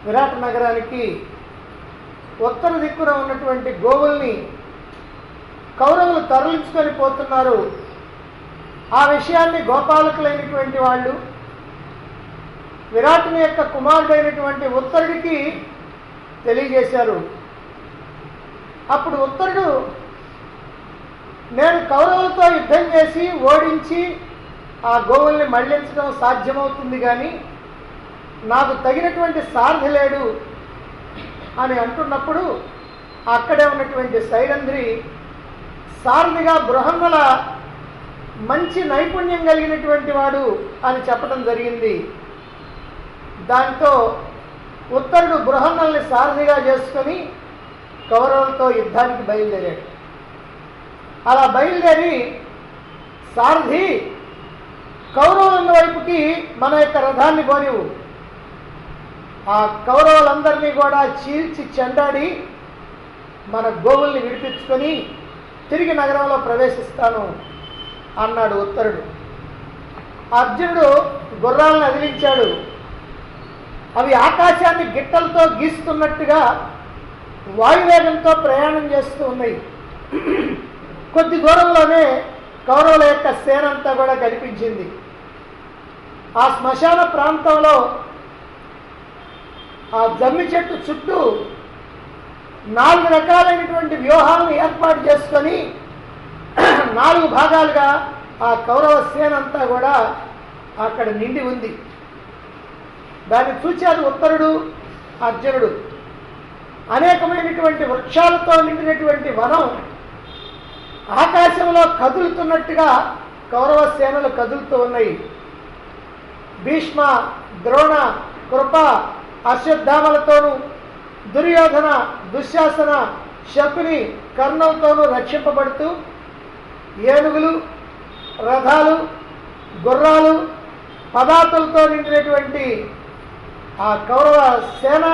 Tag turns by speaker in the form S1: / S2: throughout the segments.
S1: విరాట్ నగరానికి ఉత్తర దిక్కున ఉన్నటువంటి గోవుల్ని కౌరవులు తరలించుకొని పోతున్నారు ఆ విషయాన్ని గోపాలకులైనటువంటి వాళ్ళు విరాటుని యొక్క కుమారుడైనటువంటి ఉత్తరుడికి తెలియజేశారు అప్పుడు ఉత్తరుడు నేను కౌరవులతో యుద్ధం చేసి ఓడించి ఆ గోవుల్ని మళ్లించడం సాధ్యమవుతుంది కానీ నాకు తగినటువంటి సారథి లేడు అని అంటున్నప్పుడు అక్కడే ఉన్నటువంటి సైరంధ్రి సారథిగా బృహన్నల మంచి నైపుణ్యం కలిగినటువంటి వాడు అని చెప్పడం జరిగింది దాంతో ఉత్తరుడు బృహన్నల్ని సారథిగా చేసుకొని కౌరవులతో యుద్ధానికి బయలుదేరాడు అలా బయలుదేరి సారథి కౌరవుల వైపుకి మన యొక్క రథాన్ని పోనివు ఆ కౌరవులందరినీ కూడా చీల్చి చెండాడి మన గోవుల్ని విడిపించుకొని తిరిగి నగరంలో ప్రవేశిస్తాను అన్నాడు ఉత్తరుడు అర్జునుడు గుర్రాలను అదిలించాడు అవి ఆకాశాన్ని గిట్టలతో గీస్తున్నట్టుగా వాయువేగంతో ప్రయాణం చేస్తూ ఉన్నాయి కొద్ది దూరంలోనే కౌరవుల యొక్క సేన అంతా కూడా కనిపించింది ఆ శ్మశాన ప్రాంతంలో ఆ జమ్మి చెట్టు చుట్టూ నాలుగు రకాలైనటువంటి వ్యూహాలను ఏర్పాటు చేసుకొని నాలుగు భాగాలుగా ఆ కౌరవ సేన అంతా కూడా అక్కడ నిండి ఉంది దాన్ని చూచారు ఉత్తరుడు అర్జునుడు అనేకమైనటువంటి వృక్షాలతో నిండినటువంటి వనం ఆకాశంలో కదులుతున్నట్టుగా కౌరవ సేనలు కదులుతూ ఉన్నాయి భీష్మ ద్రోణ కృప అశ్వత్థామలతోనూ దుర్యోధన దుశ్శాసన శకుని కర్ణంతోనూ రక్షింపబడుతూ ఏనుగులు రథాలు గుర్రాలు పదార్థులతో నిండినటువంటి ఆ కౌరవ సేన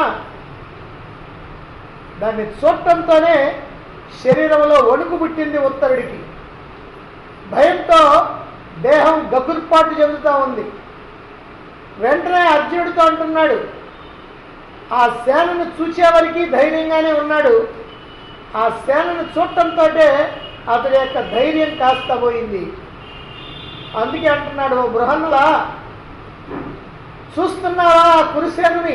S1: దాన్ని చూడటంతోనే శరీరంలో వణుకు పుట్టింది ఉత్తరుడికి భయంతో దేహం గగుర్పాటు చెందుతూ ఉంది వెంటనే అర్జునుడితో అంటున్నాడు ఆ సేనను చూసేవారికి ధైర్యంగానే ఉన్నాడు ఆ సేనను చూడటంతో అతడి యొక్క ధైర్యం కాస్త పోయింది అందుకే అంటున్నాడు "ఓ బృహన్నులా చూస్తున్నావా ఆ కురుసేనుని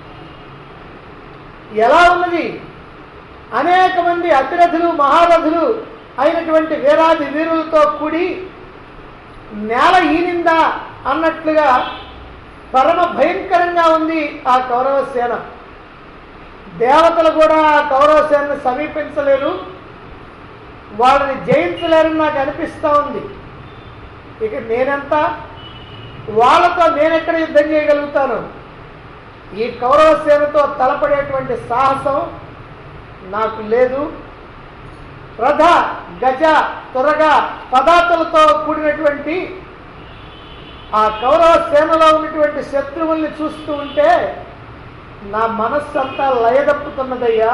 S1: ఎలా ఉన్నది అనేక మంది అతిరథులు మహారథులు అయినటువంటి వీరాది వీరులతో కూడి నేల ఈనిందా అన్నట్లుగా పరమ భయంకరంగా ఉంది ఆ కౌరవ సేన దేవతలు కూడా ఆ కౌరవ సేనను సమీపించలేరు వాళ్ళని జయించలేరని నాకు అనిపిస్తూ ఉంది ఇక నేనెంత వాళ్ళతో నేనెక్కడ యుద్ధం చేయగలుగుతాను ఈ కౌరవ సేనతో తలపడేటువంటి సాహసం నాకు లేదు రథ గజ త్వరగ పదార్థులతో కూడినటువంటి ఆ కౌరవ సేనలో ఉన్నటువంటి శత్రువుల్ని చూస్తూ ఉంటే నా మనస్సు అంతా లయదప్పుతున్నదయ్యా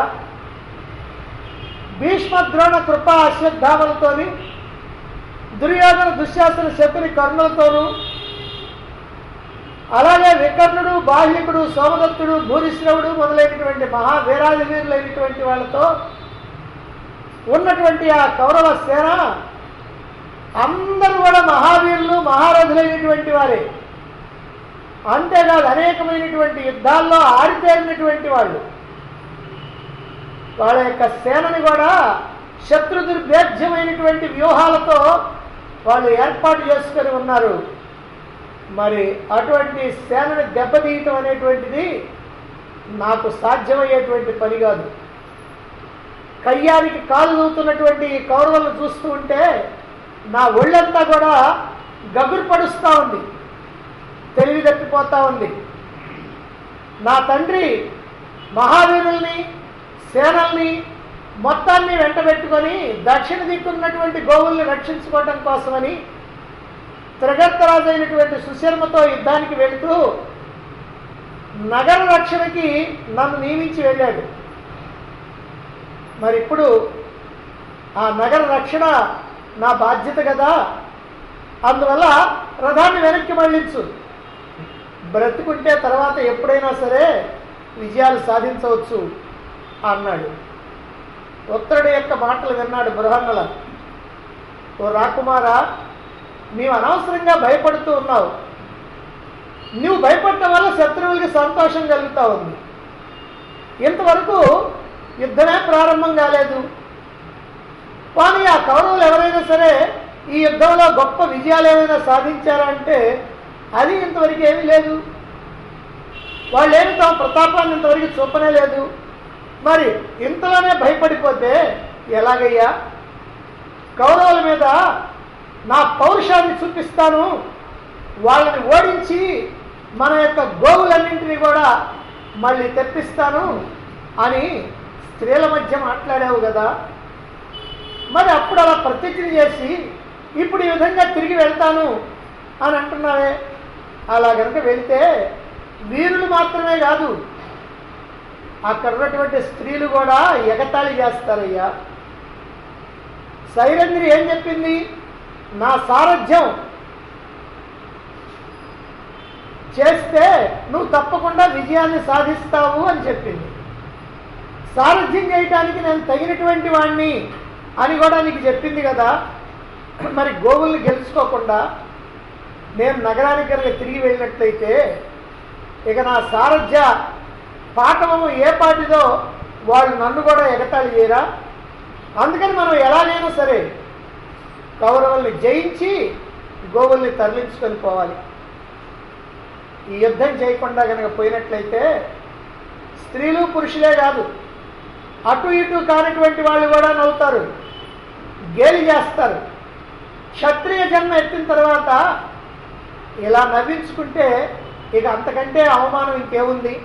S1: భీష్మ ద్రోణ కృప అశ్వత్థామలతోని దుర్యోధన దుశ్శాసన శకుని కర్ణులతోనూ అలాగే వికర్ణుడు బాహ్యకుడు సోమదత్తుడు భూరిశ్రవుడు మొదలైనటువంటి మహావీరాది వీరులైనటువంటి వాళ్ళతో ఉన్నటువంటి ఆ కౌరవ సేన అందరూ కూడా మహావీరులు మహారథులైనటువంటి వారే అంతేకాదు అనేకమైనటువంటి యుద్ధాల్లో ఆరితేరినటువంటి వాళ్ళు వాళ్ళ యొక్క సేనని కూడా శత్రు దుర్భేద్యమైనటువంటి వ్యూహాలతో వాళ్ళు ఏర్పాటు చేసుకొని ఉన్నారు మరి అటువంటి సేనని దెబ్బతీయటం అనేటువంటిది నాకు సాధ్యమయ్యేటువంటి పని కాదు కయ్యానికి కాలు దూతున్నటువంటి ఈ కౌరవులను చూస్తూ ఉంటే నా ఒళ్ళంతా కూడా గగురు పడుస్తూ ఉంది తెలివి తప్పిపోతా ఉంది నా తండ్రి మహావీరుల్ని సేనల్ని మొత్తాన్ని వెంటబెట్టుకొని దక్షిణ దిక్కున్నటువంటి గోవుల్ని రక్షించుకోవటం కోసమని త్రిగర్తరాజు అయినటువంటి సుశర్మతో యుద్ధానికి వెళుతూ నగర రక్షణకి నన్ను నియమించి వెళ్ళాడు మరి ఇప్పుడు ఆ నగర రక్షణ నా బాధ్యత కదా అందువల్ల రథాన్ని వెనక్కి మళ్ళించు బ్రతుకుంటే తర్వాత ఎప్పుడైనా సరే విజయాలు సాధించవచ్చు అన్నాడు ఉత్తరుడి యొక్క మాటలు విన్నాడు బృహన్నల ఓ రాకుమారా నీవు అనవసరంగా భయపడుతూ ఉన్నావు నువ్వు భయపడటం వల్ల శత్రువులకి సంతోషం కలుగుతా ఉంది ఇంతవరకు యుద్ధమే ప్రారంభం కాలేదు కానీ ఆ కౌరవులు ఎవరైనా సరే ఈ యుద్ధంలో గొప్ప విజయాలు ఏమైనా సాధించారా అంటే అది ఇంతవరకు ఏమీ లేదు వాళ్ళు ఏమి తమ ప్రతాపాన్ని ఇంతవరకు చూపనే లేదు మరి ఇంతలోనే భయపడిపోతే ఎలాగయ్యా కౌరవుల మీద నా పౌరుషాన్ని చూపిస్తాను వాళ్ళని ఓడించి మన యొక్క గోవులన్నింటినీ కూడా మళ్ళీ తెప్పిస్తాను అని స్త్రీల మధ్య మాట్లాడావు కదా మరి అప్పుడు అలా ప్రతిజ్ఞ చేసి ఇప్పుడు ఈ విధంగా తిరిగి వెళ్తాను అని అంటున్నావే అలా కనుక వెళ్తే వీరులు మాత్రమే కాదు అక్కడ ఉన్నటువంటి స్త్రీలు కూడా ఎగతాళి చేస్తారయ్యా సైరంధ్రి ఏం చెప్పింది నా సారథ్యం చేస్తే నువ్వు తప్పకుండా విజయాన్ని సాధిస్తావు అని చెప్పింది సారథ్యం చేయటానికి నేను తగినటువంటి వాణ్ణి అని కూడా నీకు చెప్పింది కదా మరి గోవుల్ని గెలుచుకోకుండా నేను నగరానికి కనుక తిరిగి వెళ్ళినట్లయితే ఇక నా సారథ్య పాఠము ఏ పాటిదో వాళ్ళు నన్ను కూడా ఎగతాళి చేయరా అందుకని మనం ఎలాగైనా సరే కౌరవుల్ని జయించి గోవుల్ని తరలించుకొని పోవాలి ఈ యుద్ధం చేయకుండా కనుక పోయినట్లయితే స్త్రీలు పురుషులే కాదు అటు ఇటు కానటువంటి వాళ్ళు కూడా నవ్వుతారు గేలి చేస్తారు క్షత్రియ జన్మ ఎత్తిన తర్వాత ఇలా నవ్వించుకుంటే ఇక అంతకంటే అవమానం ఇంకేముంది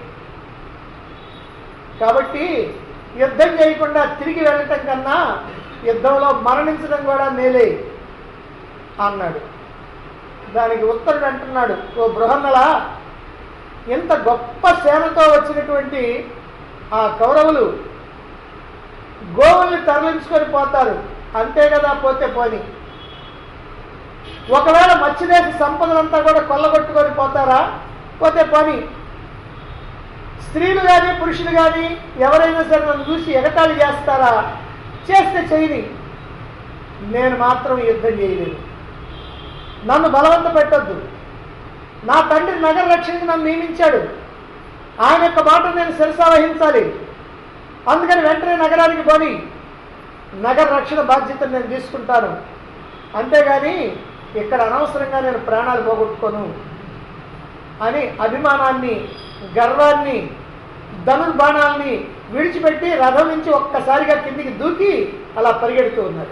S1: కాబట్టి యుద్ధం చేయకుండా తిరిగి వెళ్ళటం కన్నా యుద్ధంలో మరణించడం కూడా మేలే అన్నాడు దానికి ఉత్తరుడు అంటున్నాడు ఓ బృహన్నల ఇంత గొప్ప సేనతో వచ్చినటువంటి ఆ కౌరవులు గోవుల్ని తరలించుకొని పోతారు అంతే కదా పోతే పోని ఒకవేళ మత్స్యదేశ సంపదలంతా కూడా కొల్లగొట్టుకొని పోతారా పోతే పని స్త్రీలు కానీ పురుషులు కానీ ఎవరైనా సరే నన్ను చూసి ఎగతాళి చేస్తారా చేస్తే చేయని నేను మాత్రం యుద్ధం చేయలేను నన్ను బలవంత పెట్టద్దు నా తండ్రి నగర రక్షణకి నన్ను నియమించాడు ఆయన యొక్క మాట నేను శిరసా వహించాలి అందుకని వెంటనే నగరానికి పోని నగర రక్షణ బాధ్యతను నేను తీసుకుంటాను అంతేగాని ఇక్కడ అనవసరంగా నేను ప్రాణాలు పోగొట్టుకోను అని అభిమానాన్ని గర్వాన్ని ధనుర్బాణాల్ని విడిచిపెట్టి రథం నుంచి ఒక్కసారిగా కిందికి దూకి అలా పరిగెడుతూ ఉన్నాడు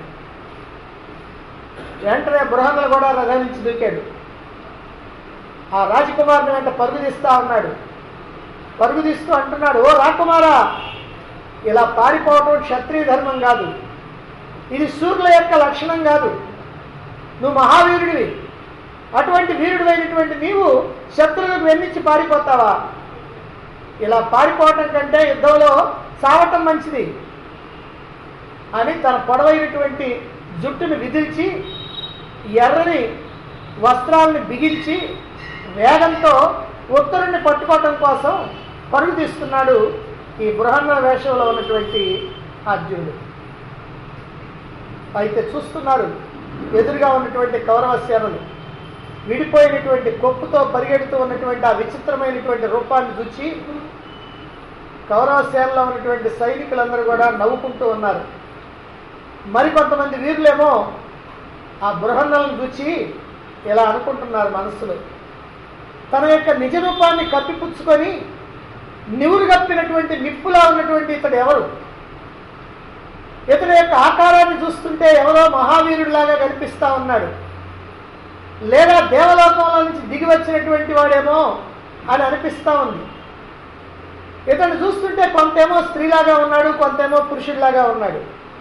S1: వెంటనే బృహన్నలు కూడా రథం నుంచి దూకాడు ఆ రాజకుమారుని వెంట పరుగు తీస్తా ఉన్నాడు పరుగు తీస్తూ అంటున్నాడు ఓ రాకుమారా ఇలా పారిపోవటం క్షత్రియ ధర్మం కాదు ఇది సూర్యుల యొక్క లక్షణం కాదు నువ్వు మహావీరుడివి అటువంటి వీరుడు అయినటువంటి నీవు శత్రువులకు వెన్నిచ్చి పారిపోతావా ఇలా పారిపోవటం కంటే యుద్ధంలో సావటం మంచిది అని తన పొడవైనటువంటి జుట్టును విదిల్చి ఎర్రని వస్త్రాలను బిగించి వేగంతో ఉత్తరుణ్ణి పట్టుకోవటం కోసం పరుగు తీస్తున్నాడు ఈ బృహన్న వేషంలో ఉన్నటువంటి అర్జునుడు అయితే చూస్తున్నారు ఎదురుగా ఉన్నటువంటి కౌరవ సేనలు విడిపోయినటువంటి కొప్పుతో పరిగెడుతూ ఉన్నటువంటి ఆ విచిత్రమైనటువంటి రూపాన్ని చూచి కౌరవ సేనలో ఉన్నటువంటి సైనికులందరూ కూడా నవ్వుకుంటూ ఉన్నారు మరికొంతమంది వీరులేమో ఆ బృహన్నలను చూచి ఇలా అనుకుంటున్నారు మనస్సులో తన యొక్క నిజ రూపాన్ని కప్పిపుచ్చుకొని నివురు కప్పినటువంటి నిప్పులా ఉన్నటువంటి ఇతడు ఎవరు ఇతని యొక్క ఆకారాన్ని చూస్తుంటే ఎవరో మహావీరుడిలాగా కనిపిస్తా ఉన్నాడు లేదా దేవలోకంలో నుంచి దిగి వచ్చినటువంటి వాడేమో అని అనిపిస్తా ఉంది ఇతను చూస్తుంటే కొంతేమో స్త్రీలాగా ఉన్నాడు కొంతేమో పురుషుడిలాగా ఉన్నాడు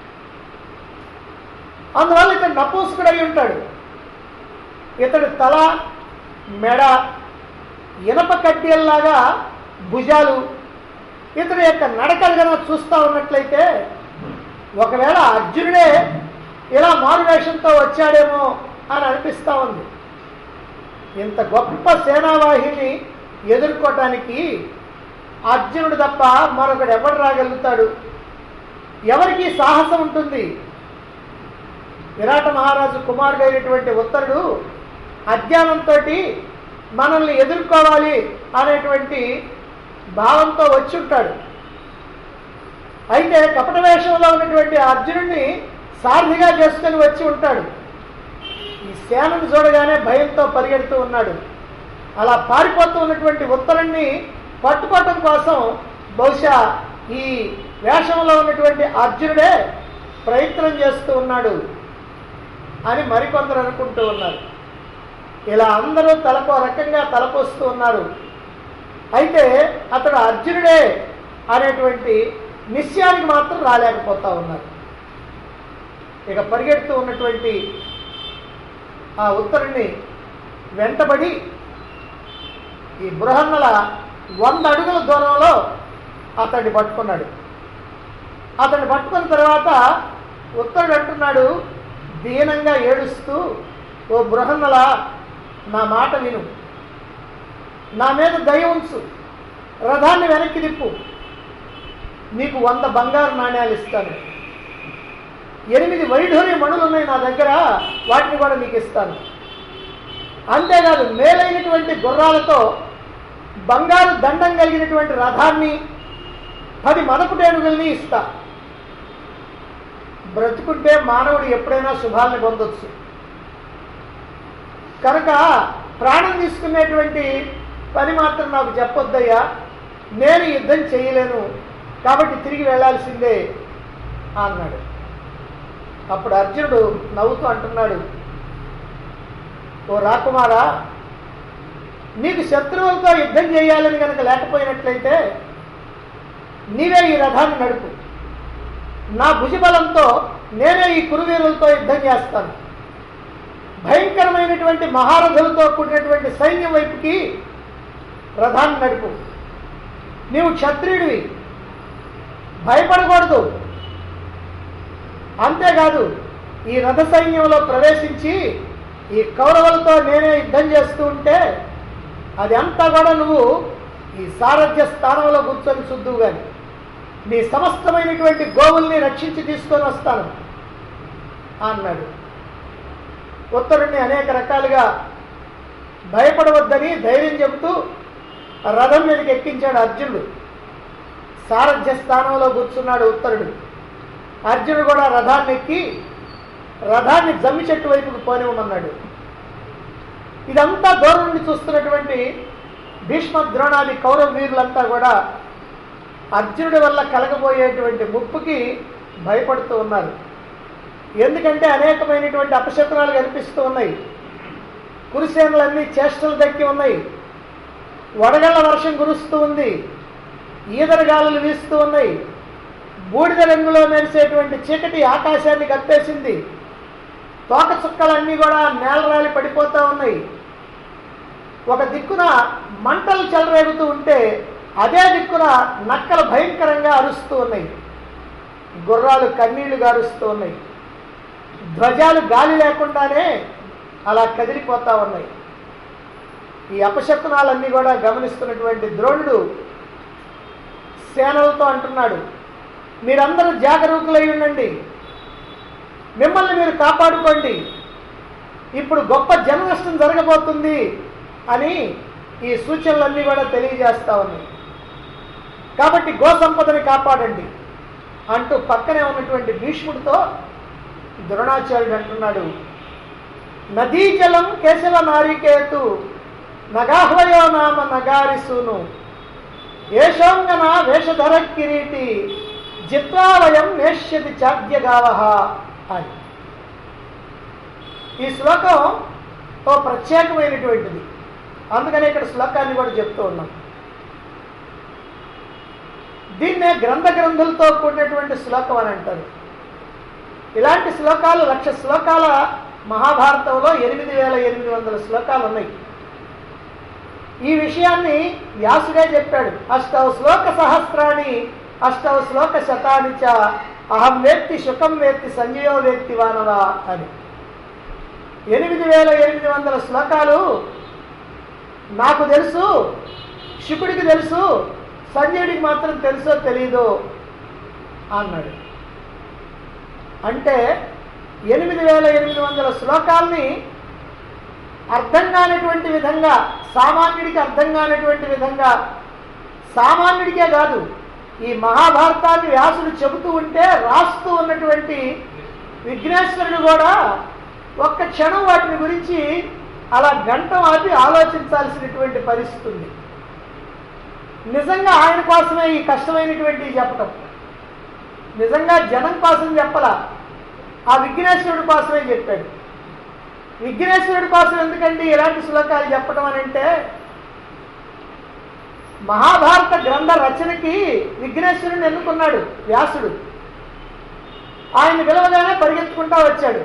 S1: అందువల్ల ఇతడు నపూసుకుడై ఉంటాడు ఇతడు తల మెడ ఇనప కడ్డీల్లాగా భుజాలు ఇతని యొక్క నడకలు కనుక చూస్తూ ఉన్నట్లయితే ఒకవేళ అర్జునుడే ఇలా మారువేషంతో వచ్చాడేమో అని అనిపిస్తూ ఉంది ఇంత గొప్ప సేనావాహిని ఎదుర్కోవటానికి అర్జునుడు తప్ప మరొకడు ఎవడు రాగలుగుతాడు ఎవరికి సాహసం ఉంటుంది విరాట మహారాజు కుమారుడైనటువంటి ఉత్తరుడు అజ్ఞానంతో మనల్ని ఎదుర్కోవాలి అనేటువంటి భావంతో వచ్చి ఉంటాడు అయితే కపట వేషంలో ఉన్నటువంటి అర్జునుడిని సారథిగా చేసుకొని వచ్చి ఉంటాడు ఈ సేనను చూడగానే భయంతో పరిగెడుతూ ఉన్నాడు అలా పారిపోతూ ఉన్నటువంటి ఉత్తరాన్ని పట్టుకోవటం కోసం బహుశా ఈ వేషంలో ఉన్నటువంటి అర్జునుడే ప్రయత్నం చేస్తూ ఉన్నాడు అని మరికొందరు అనుకుంటూ ఉన్నారు ఇలా అందరూ తలపో రకంగా తలపోస్తూ ఉన్నారు అయితే అతడు అర్జునుడే అనేటువంటి నిశ్చయానికి మాత్రం రాలేకపోతా ఉన్నారు ఇక పరిగెడుతూ ఉన్నటువంటి ఆ ఉత్తరుణ్ణి వెంటబడి ఈ బృహన్నల వంద అడుగుల దూరంలో అతన్ని పట్టుకున్నాడు అతన్ని పట్టుకున్న తర్వాత ఉత్తరుడు అంటున్నాడు దీనంగా ఏడుస్తూ ఓ బృహన్నల నా మాట విను నా మీద దయ ఉంచు రథాన్ని వెనక్కి తిప్పు నీకు వంద బంగారు నాణ్యాలు ఇస్తాను ఎనిమిది వైఢూర్య మణులు ఉన్నాయి నా దగ్గర వాటిని కూడా నీకు ఇస్తాను అంతేకాదు మేలైనటువంటి గుర్రాలతో బంగారు దండం కలిగినటువంటి రథాన్ని పది మదపుటేనుగుల్ని ఇస్తా బ్రతుకుంటే మానవుడు ఎప్పుడైనా శుభాలను పొందొచ్చు కనుక ప్రాణం తీసుకునేటువంటి పని మాత్రం నాకు చెప్పొద్దయ్యా నేను యుద్ధం చేయలేను కాబట్టి తిరిగి వెళ్ళాల్సిందే అన్నాడు అప్పుడు అర్జునుడు నవ్వుతూ అంటున్నాడు ఓ రాకుమారా నీకు శత్రువులతో యుద్ధం చేయాలని కనుక లేకపోయినట్లయితే నీవే ఈ రథాన్ని నడుపు నా భుజబలంతో నేనే ఈ కురువీరులతో యుద్ధం చేస్తాను భయంకరమైనటువంటి మహారథులతో కూడినటువంటి సైన్యం వైపుకి రథాన్ని నడుపు నీవు క్షత్రియుడివి భయపడకూడదు అంతేకాదు ఈ రథ సైన్యంలో ప్రవేశించి ఈ కౌరవులతో నేనే యుద్ధం చేస్తూ ఉంటే అది అంతా కూడా నువ్వు ఈ సారథ్య స్థానంలో కూర్చొని చూద్దువు కానీ నీ సమస్తమైనటువంటి గోవుల్ని రక్షించి తీసుకొని వస్తాను అన్నాడు ఉత్తరుణ్ణి అనేక రకాలుగా భయపడవద్దని ధైర్యం చెబుతూ రథం మీదకి ఎక్కించాడు అర్జునుడు సారథ్య స్థానంలో కూర్చున్నాడు ఉత్తరుడు అర్జునుడు కూడా రథాన్ని ఎక్కి రథాన్ని జమ్మి చెట్టు వైపుకు పోనివ్వమన్నాడు ఇదంతా దూరం నుండి చూస్తున్నటువంటి భీష్మ ద్రోణాది కౌరవ వీరులంతా కూడా అర్జునుడి వల్ల కలగబోయేటువంటి ముప్పుకి భయపడుతూ ఉన్నారు ఎందుకంటే అనేకమైనటువంటి అపశకునాలు కనిపిస్తూ ఉన్నాయి కురుసేనలన్నీ చేష్టలు దక్కి ఉన్నాయి వడగళ్ల వర్షం కురుస్తూ ఉంది ఈదర గాలులు వీస్తూ ఉన్నాయి బూడిద రంగులో మెరిసేటువంటి చీకటి ఆకాశాన్ని కప్పేసింది తోక చుక్కలన్నీ కూడా నేలరాలి పడిపోతూ ఉన్నాయి ఒక దిక్కున మంటలు చెలరేగుతూ ఉంటే అదే దిక్కున నక్కలు భయంకరంగా అరుస్తూ ఉన్నాయి గుర్రాలు కన్నీళ్లు గారుస్తూ ఉన్నాయి ధ్వజాలు గాలి లేకుండానే అలా కదిలిపోతా ఉన్నాయి ఈ అపశకునాలన్నీ కూడా గమనిస్తున్నటువంటి ద్రోణుడు సేనలతో అంటున్నాడు మీరందరూ జాగరూకులై ఉండండి మిమ్మల్ని మీరు కాపాడుకోండి ఇప్పుడు గొప్ప జన నష్టం జరగబోతుంది అని ఈ సూచనలన్నీ కూడా తెలియజేస్తా ఉన్నాయి కాబట్టి గో సంపదని కాపాడండి అంటూ పక్కనే ఉన్నటువంటి భీష్ముడితో ద్రోణాచార్యుడు అంటున్నాడు నదీ జలం కేశవ నారికేతు నగాహ్వయో నామ నగారిసూను ఏషోంగన వేషధర కిరీటి జిత్వావయం నేష్యతి చాద్యగావ అని ఈ శ్లోకం ఓ ప్రత్యేకమైనటువంటిది అందుకనే ఇక్కడ శ్లోకాన్ని కూడా చెప్తూ ఉన్నాం దీన్నే గ్రంథ గ్రంథులతో కూడినటువంటి శ్లోకం అని అంటారు ఇలాంటి శ్లోకాలు లక్ష శ్లోకాల మహాభారతంలో ఎనిమిది వేల ఎనిమిది వందల శ్లోకాలు ఉన్నాయి ఈ విషయాన్ని వ్యాసుడే చెప్పాడు అష్టవ శ్లోక సహస్రాన్ని అష్టవ శ్లోక శతాని చ అహం వేత్తి సుఖం వేత్తి సంజయో వేత్తి వానవ అని ఎనిమిది వేల ఎనిమిది వందల శ్లోకాలు నాకు తెలుసు శుకుడికి తెలుసు సంజయుడికి మాత్రం తెలుసో తెలీదో అన్నాడు అంటే ఎనిమిది వేల ఎనిమిది వందల శ్లోకాల్ని అర్థం కానటువంటి విధంగా సామాన్యుడికి అర్థం కానటువంటి విధంగా సామాన్యుడికే కాదు ఈ మహాభారతాన్ని వ్యాసుడు చెబుతూ ఉంటే రాస్తూ ఉన్నటువంటి విఘ్నేశ్వరుడు కూడా ఒక్క క్షణం వాటిని గురించి అలా గంట ఆపి ఆలోచించాల్సినటువంటి పరిస్థితి ఉంది నిజంగా ఆయన కోసమే ఈ కష్టమైనటువంటి చెప్పటం నిజంగా జనం కోసం చెప్పలా ఆ విఘ్నేశ్వరుడు కోసమే చెప్పాడు విఘ్నేశ్వరుడి కోసం ఎందుకండి ఇలాంటి శ్లోకాలు చెప్పడం అని అంటే మహాభారత గ్రంథ రచనకి విఘ్నేశ్వరుని ఎన్నుకున్నాడు వ్యాసుడు ఆయన పిలవగానే పరిగెత్తుకుంటా వచ్చాడు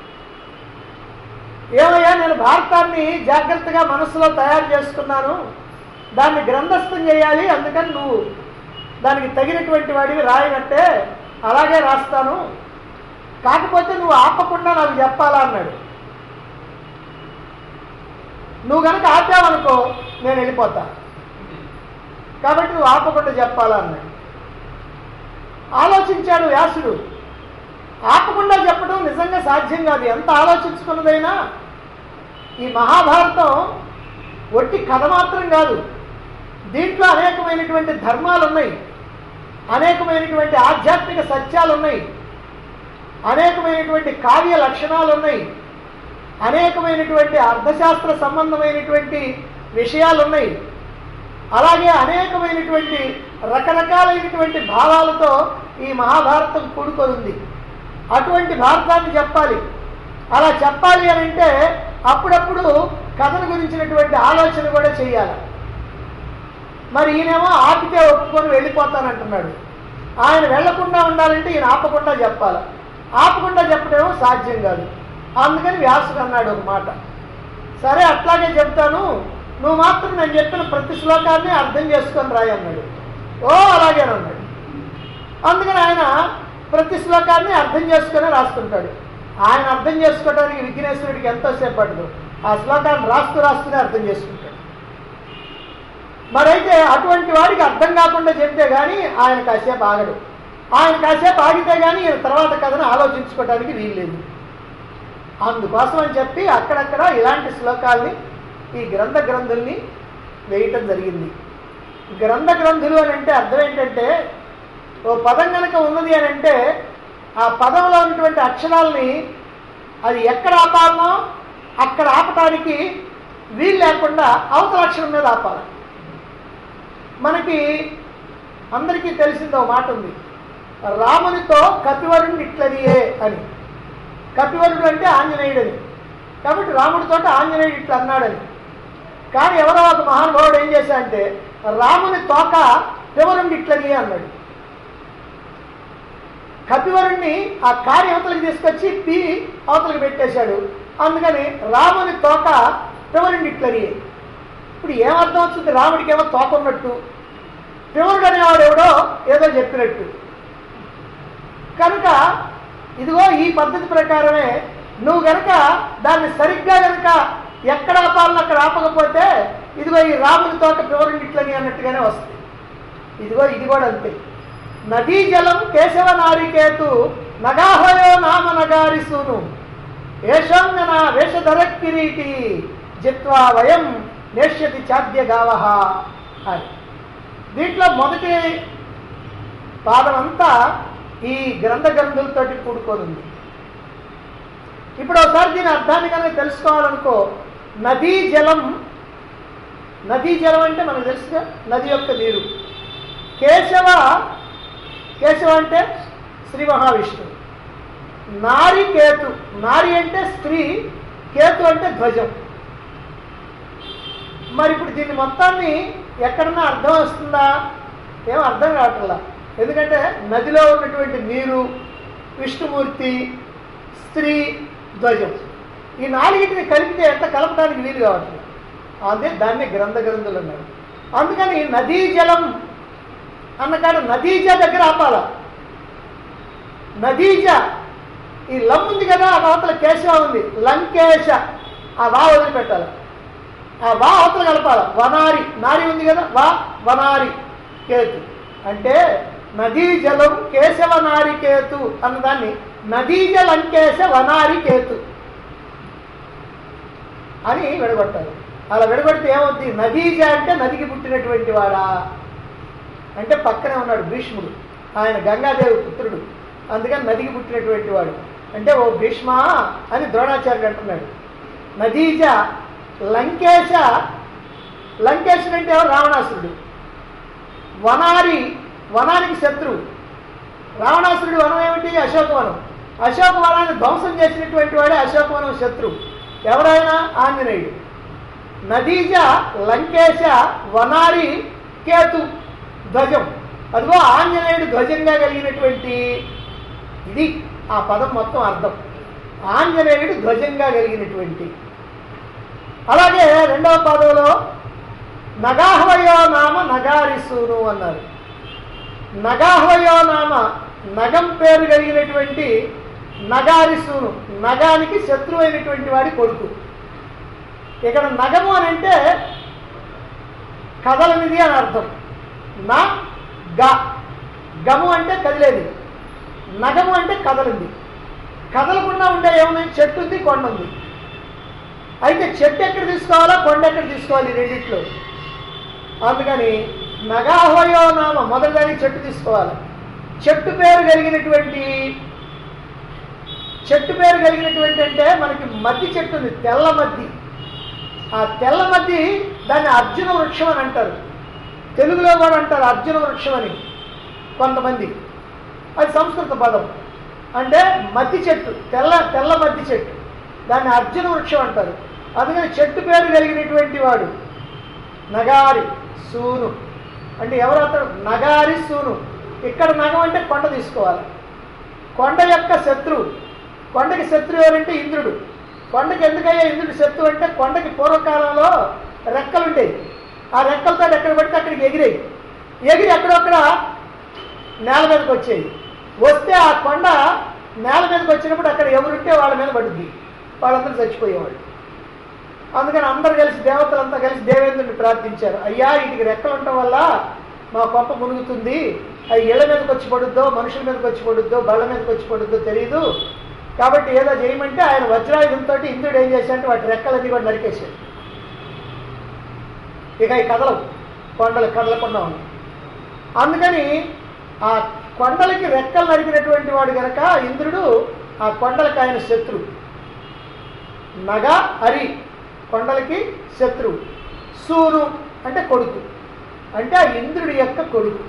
S1: ఏమయ్యా నేను భారతాన్ని జాగ్రత్తగా మనసులో తయారు చేసుకున్నాను దాన్ని గ్రంథస్థం చేయాలి అందుకని నువ్వు దానికి తగినటువంటి వాడివి రాయనట్టే అలాగే రాస్తాను కాకపోతే నువ్వు ఆపకుండా నాకు చెప్పాలా అన్నాడు నువ్వు కనుక ఆపావనుకో నేను వెళ్ళిపోతా కాబట్టి నువ్వు ఆపకుండా చెప్పాలా అన్నాడు ఆలోచించాడు వ్యాసుడు ఆపకుండా చెప్పడం నిజంగా సాధ్యం కాదు ఎంత ఆలోచించుకున్నదైనా ఈ మహాభారతం ఒట్టి కథ మాత్రం కాదు దీంట్లో అనేకమైనటువంటి ధర్మాలు ఉన్నాయి అనేకమైనటువంటి ఆధ్యాత్మిక సత్యాలు ఉన్నాయి అనేకమైనటువంటి కావ్య లక్షణాలు ఉన్నాయి అనేకమైనటువంటి అర్థశాస్త్ర సంబంధమైనటువంటి విషయాలు ఉన్నాయి అలాగే అనేకమైనటువంటి రకరకాలైనటువంటి భావాలతో ఈ మహాభారతం కూడుకొని ఉంది అటువంటి భారతాన్ని చెప్పాలి అలా చెప్పాలి అని అంటే అప్పుడప్పుడు కథను గురించినటువంటి ఆలోచన కూడా చేయాలి మరి ఈయనేమో ఆపితే ఒప్పుకొని వెళ్ళిపోతానంటున్నాడు ఆయన వెళ్లకుండా ఉండాలంటే ఈయన ఆపకుండా చెప్పాలి ఆపకుండా చెప్పడమేమో సాధ్యం కాదు అందుకని వ్యాసుడు అన్నాడు ఒక మాట సరే అట్లాగే చెప్తాను నువ్వు మాత్రం నేను చెప్పిన ప్రతి శ్లోకాన్ని అర్థం చేసుకొని రాయి అన్నాడు ఓ అలాగే అన్నాడు అందుకని ఆయన ప్రతి శ్లోకాన్ని అర్థం చేసుకుని రాస్తుంటాడు ఆయన అర్థం చేసుకోవడానికి విఘ్నేశ్వరుడికి ఎంతోసేపు పడదు ఆ శ్లోకాన్ని రాస్తూ రాస్తూనే అర్థం చేసుకుంటాడు మరైతే అటువంటి వాడికి అర్థం కాకుండా చెప్తే కానీ ఆయన కాసేపు ఆగడు ఆయన కాసేపు ఆగితే కానీ ఈయన తర్వాత కథను ఆలోచించుకోవడానికి వీల్లేదు అందుకోసం అని చెప్పి అక్కడక్కడ ఇలాంటి శ్లోకాల్ని ఈ గ్రంథ గ్రంథుల్ని వేయటం జరిగింది గ్రంథ గ్రంథులు అని అంటే అర్థం ఏంటంటే ఓ పదం కనుక ఉన్నది అని అంటే ఆ పదంలో ఉన్నటువంటి అక్షరాల్ని అది ఎక్కడ ఆపాలనో అక్కడ ఆపటానికి వీలు లేకుండా అవతల అక్షరం మీద ఆపాలి మనకి అందరికీ తెలిసిందో మాట ఉంది రామునితో కపివరుణ్ణి ఇట్లనియే అని కపివరుడు అంటే ఆంజనేయుడని కాబట్టి రాముడితో ఆంజనేయుడు ఇట్లా అన్నాడని కానీ ఎవరో ఒక మహానుభావుడు ఏం చేశాడంటే రాముని తోక పివరుణ్ణి ఇట్లనియే అన్నాడు కపివరుణ్ణి ఆ కారి అవతలకి తీసుకొచ్చి పి అవతలకి పెట్టేశాడు అందుకని రాముని తోక పివరుణ్ణి ఇట్లని ఇప్పుడు ఏమర్థం వచ్చింది రాముడికి ఏమో తోక ఉన్నట్టు పివరుడు అనేవాడు ఎవడో ఏదో చెప్పినట్టు కనుక ఇదిగో ఈ పద్ధతి ప్రకారమే నువ్వు గనక దాన్ని సరిగ్గా గనక ఎక్కడ ఆపాలని అక్కడ ఆపకపోతే ఇదిగో ఈ రాముని తోక పివరుని ఇట్లని అన్నట్టుగానే వస్తుంది ఇదిగో ఇది కూడా అంతే నదీ జలం కేశవ నారికేతు నగాహయో నామ నగారిసూను ఏషంగన వేషధర కిరీటి జిత్వా వయం నేష్యతి చాద్య గావహ అని దీంట్లో మొదటి పాదం అంతా ఈ గ్రంథ గ్రంథులతోటి కూడుకొని ఉంది ఇప్పుడు ఒకసారి దీని అర్థాన్ని కనుక తెలుసుకోవాలనుకో నదీ జలం నదీ జలం అంటే మనకు తెలుసుగా నది యొక్క నీరు కేశవ కేశవ అంటే శ్రీ మహావిష్ణువు నారి కేతు నారి అంటే స్త్రీ కేతు అంటే ధ్వజం మరి ఇప్పుడు దీన్ని మొత్తాన్ని ఎక్కడన్నా అర్థం వస్తుందా ఏం అర్థం కావట్లా ఎందుకంటే నదిలో ఉన్నటువంటి నీరు విష్ణుమూర్తి స్త్రీ ధ్వజం ఈ నాలుగింటిని కలిపితే ఎంత కలపడానికి వీలు కావట్లేదు అదే దాన్ని గ్రంథ గ్రంథులు అన్నారు అందుకని నదీ జలం అన్నకాడ నదీజ దగ్గర ఆపాల నదీజ ఈ లం ఉంది కదా ఆ అవతల కేశవ ఉంది లంకేశ ఆ వా వదిలిపెట్టాలి ఆ వా అవతల కలపాల వనారి నారి ఉంది కదా వా వనారి కేతు అంటే నదీ జలం కేశవ నారికేతు అన్నదాన్ని నదీ జలంకేశ వనారికేతు అని విడగొట్టారు అలా విడగొడితే ఏమవుద్ది నదీజ అంటే నదికి పుట్టినటువంటి వాడా అంటే పక్కనే ఉన్నాడు భీష్ముడు ఆయన గంగాదేవి పుత్రుడు అందుకని నదికి పుట్టినటువంటి వాడు అంటే ఓ భీష్మ అని ద్రోణాచార్యుడు అంటున్నాడు నదీజ లంకేశ లంకేశుడు అంటే ఎవరు రావణాసురుడు వనారి వనానికి శత్రువు రావణాసురుడి వనం ఏమిటి అశోకవనం అశోకవనాన్ని ధ్వంసం చేసినటువంటి వాడే అశోకవనం శత్రువు ఎవరైనా ఆంజనేయుడు నదీజ లంకేశ వనారి కేతు ధ్వజం అదిగో ఆంజనేయుడు ధ్వజంగా కలిగినటువంటి ఇది ఆ పదం మొత్తం అర్థం ఆంజనేయుడు ధ్వజంగా కలిగినటువంటి అలాగే రెండవ పదంలో నగాహ్వయో నామ నగారిసూను అన్నారు నగాహ్వయో నామ నగం పేరు కలిగినటువంటి నగారిసూను నగానికి శత్రువైనటువంటి వాడి కొడుకు ఇక్కడ నగము అని అంటే కదలనిది అని అర్థం నా గ గము అంటే కదిలేది నగము అంటే కదలింది కదలకుండా ఉండే ఏముంది చెట్టు ఉంది కొండ ఉంది అయితే చెట్టు ఎక్కడ తీసుకోవాలా కొండ ఎక్కడ తీసుకోవాలి ఈ రెండిట్లో అందుకని నగాహోయో నామ మొదటిదానికి చెట్టు తీసుకోవాలి చెట్టు పేరు కలిగినటువంటి చెట్టు పేరు కలిగినటువంటి అంటే మనకి మద్ది చెట్టు ఉంది తెల్ల మద్ది ఆ తెల్ల మద్ది దాన్ని అర్జున వృక్షం అని అంటారు తెలుగులో కూడా అంటారు అర్జున వృక్షం అని కొంతమంది అది సంస్కృత పదం అంటే మద్ది చెట్టు తెల్ల తెల్ల మద్ది చెట్టు దాన్ని అర్జున వృక్షం అంటారు అందుకని చెట్టు పేరు కలిగినటువంటి వాడు నగారి సూను అంటే ఎవరు అతడు నగారి సూను ఇక్కడ నగం అంటే కొండ తీసుకోవాలి కొండ యొక్క శత్రువు కొండకి శత్రువు ఎవరంటే ఇంద్రుడు కొండకి ఎందుకయ్యా ఇంద్రుడు శత్రువు అంటే కొండకి పూర్వకాలంలో రెక్కలు ఉండేవి ఆ రెక్కలతో ఎక్కడ పడితే అక్కడికి ఎగిరేవి ఎగిరి ఎక్కడొక్కడ నేల మీదకి వచ్చేవి వస్తే ఆ కొండ నేల మీదకి వచ్చినప్పుడు అక్కడ ఎవరుంటే వాళ్ళ మీద పడుద్ది వాళ్ళందరూ చచ్చిపోయేవాళ్ళు అందుకని అందరు కలిసి దేవతలంతా కలిసి దేవేంద్రుని ప్రార్థించారు అయ్యా వీటికి రెక్కలు ఉండటం వల్ల మా కొంప మునుగుతుంది అవి ఇళ్ల మీదకి వచ్చి పడుద్దో మనుషుల మీదకి వచ్చి పడుద్దో బళ్ళ మీదకి వచ్చి పడుద్దో తెలియదు కాబట్టి ఏదో చేయమంటే ఆయన వజ్రాయుధంతో ఇంద్రుడు ఏం చేశాడంటే వాటి రెక్కలన్నీ కూడా నరికేశాడు ఇక ఈ కథలు కొండలు కదలకుండా ఉన్నాయి అందుకని ఆ కొండలకి రెక్కలు నరికినటువంటి వాడు గనక ఇంద్రుడు ఆ కొండలకి ఆయన శత్రువు నగ హరి కొండలకి శత్రువు సూరు అంటే కొడుకు అంటే ఆ ఇంద్రుడి యొక్క కొడుకు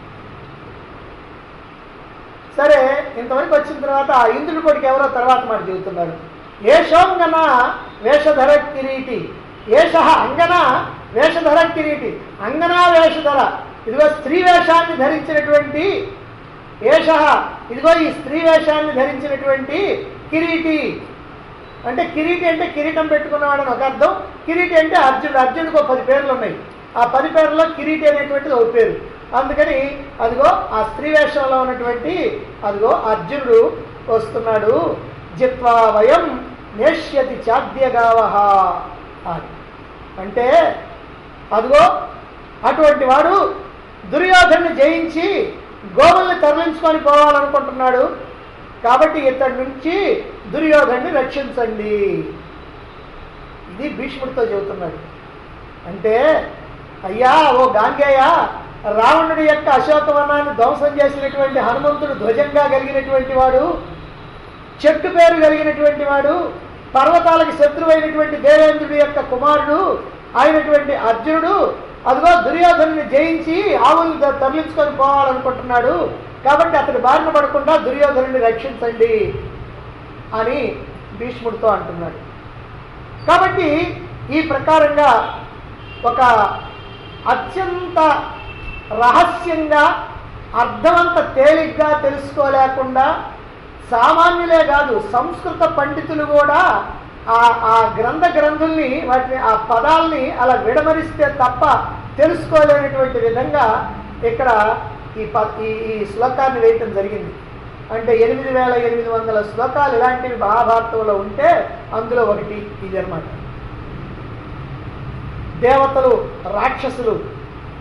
S1: సరే ఇంతవరకు వచ్చిన తర్వాత ఆ ఇంద్రుడి కొడుకు ఎవరో తర్వాత మాట చెబుతున్నారు ఏషోంగన వేషధర కిరీటి ఏష అంగన వేషధర కిరీటి అంగనా వేషధర ఇదిగో స్త్రీ వేషాన్ని ధరించినటువంటి ఏష ఇదిగో ఈ స్త్రీ వేషాన్ని ధరించినటువంటి కిరీటి అంటే కిరీటి అంటే కిరీటం పెట్టుకున్నవాడని ఒక అర్థం కిరీటి అంటే అర్జునుడు అర్జునుడికి ఒక పది పేర్లు ఉన్నాయి ఆ పది పేర్లలో కిరీటి అనేటువంటిది ఒక పేరు అందుకని అదిగో ఆ స్త్రీ వేషంలో ఉన్నటువంటి అదిగో అర్జునుడు వస్తున్నాడు జిత్వా వయం నేష్యతి చాద్యగావహ అని అంటే అదిగో అటువంటి వాడు దుర్యోధను జయించి గోవుల్ని తరలించుకొని పోవాలనుకుంటున్నాడు కాబట్టి ఇతడి నుంచి దుర్యోధన్ని రక్షించండి ఇది భీష్ముడితో చెబుతున్నాడు అంటే అయ్యా ఓ గాంగేయ రావణుడి యొక్క అశోకవనాన్ని ధ్వంసం చేసినటువంటి హనుమంతుడు ధ్వజంగా కలిగినటువంటి వాడు చెట్టు పేరు కలిగినటువంటి వాడు పర్వతాలకు శత్రువైనటువంటి దేవేంద్రుడి యొక్క కుమారుడు అయినటువంటి అర్జునుడు అదిగో దుర్యోధనుని జయించి ఆవులు ద- తరలించుకొని పోవాలనుకుంటున్నాడు కాబట్టి అతడి బారిన పడకుండా దుర్యోధనుని రక్షించండి అని భీష్ముడితో అంటున్నాడు కాబట్టి ఈ ప్రకారంగా ఒక అత్యంత రహస్యంగా అర్థమంత తేలిగ్గా తెలుసుకోలేకుండా సామాన్యులే కాదు సంస్కృత పండితులు కూడా ఆ ఆ గ్రంథ గ్రంథుల్ని వాటిని ఆ పదాల్ని అలా విడమరిస్తే తప్ప తెలుసుకోలేనటువంటి విధంగా ఇక్కడ ఈ ప ఈ ఈ శ్లోకాన్ని వేయటం జరిగింది అంటే ఎనిమిది వేల ఎనిమిది వందల శ్లోకాలు ఇలాంటివి మహాభారతంలో ఉంటే అందులో ఒకటి ఇది అన్నమాట దేవతలు రాక్షసులు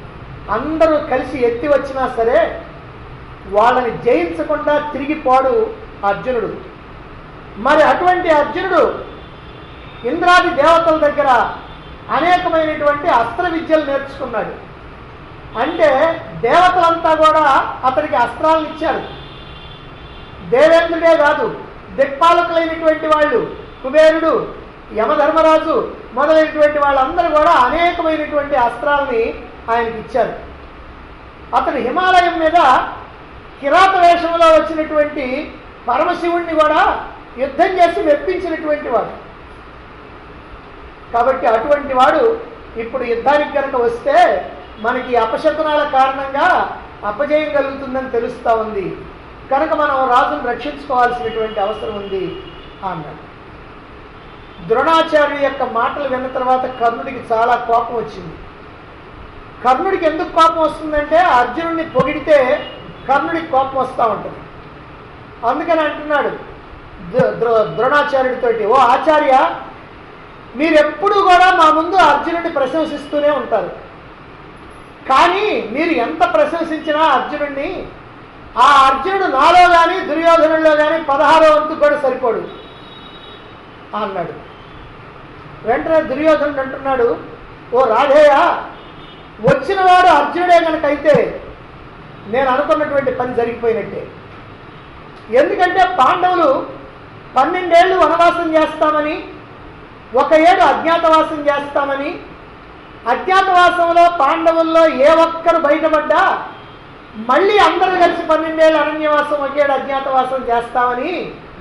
S1: అందరూ కలిసి ఎత్తి వచ్చినా సరే వాళ్ళని జయించకుండా తిరిగిపోడు అర్జునుడు మరి అటువంటి అర్జునుడు ఇంద్రాది దేవతల దగ్గర అనేకమైనటువంటి అస్త్ర విద్యలు నేర్చుకున్నాడు అంటే దేవతలంతా కూడా అతనికి అస్త్రాలను ఇచ్చారు దేవేంద్రుడే కాదు దిక్పాలకులైనటువంటి వాళ్ళు కుబేరుడు యమధర్మరాజు మొదలైనటువంటి వాళ్ళందరూ కూడా అనేకమైనటువంటి అస్త్రాలని ఆయనకి ఇచ్చారు అతను హిమాలయం మీద కిరాత వేషంలో వచ్చినటువంటి పరమశివుణ్ణి కూడా యుద్ధం చేసి మెప్పించినటువంటి వాడు కాబట్టి అటువంటి వాడు ఇప్పుడు యుద్ధానికి కనుక వస్తే మనకి అపశకునాల కారణంగా అపజయం కలుగుతుందని తెలుస్తూ ఉంది కనుక మనం రాజును రక్షించుకోవాల్సినటువంటి అవసరం ఉంది అన్నాడు ద్రోణాచార్య యొక్క మాటలు విన్న తర్వాత కర్ణుడికి చాలా కోపం వచ్చింది కర్ణుడికి ఎందుకు కోపం వస్తుందంటే అర్జునుడిని పొగిడితే కర్ణుడికి కోపం వస్తూ ఉంటుంది అందుకని అంటున్నాడు ద్రో- ద్రో- ద్రోణాచార్యుడితోటి ఓ ఆచార్య మీరెప్పుడు కూడా మా ముందు అర్జునుడిని ప్రశంసిస్తూనే ఉంటారు కానీ మీరు ఎంత ప్రశంసించినా అర్జునుడిని ఆ అర్జునుడు నాలో కానీ దుర్యోధనుల్లో కానీ పదహారో వంతు కూడా సరిపోడు అన్నాడు వెంటనే దుర్యోధనుడు అంటున్నాడు ఓ రాధేయ వచ్చినవాడు అర్జునుడే కనుకైతే నేను అనుకున్నటువంటి పని జరిగిపోయినట్టే ఎందుకంటే పాండవులు పన్నెండేళ్ళు వనవాసం చేస్తామని ఒక ఏడు అజ్ఞాతవాసం చేస్తామని అజ్ఞాతవాసంలో పాండవుల్లో ఏ ఒక్కరు బయటపడ్డా మళ్ళీ అందరూ కలిసి పన్నెండేళ్ళు అరణ్యవాసం ఒకేడు అజ్ఞాతవాసం చేస్తామని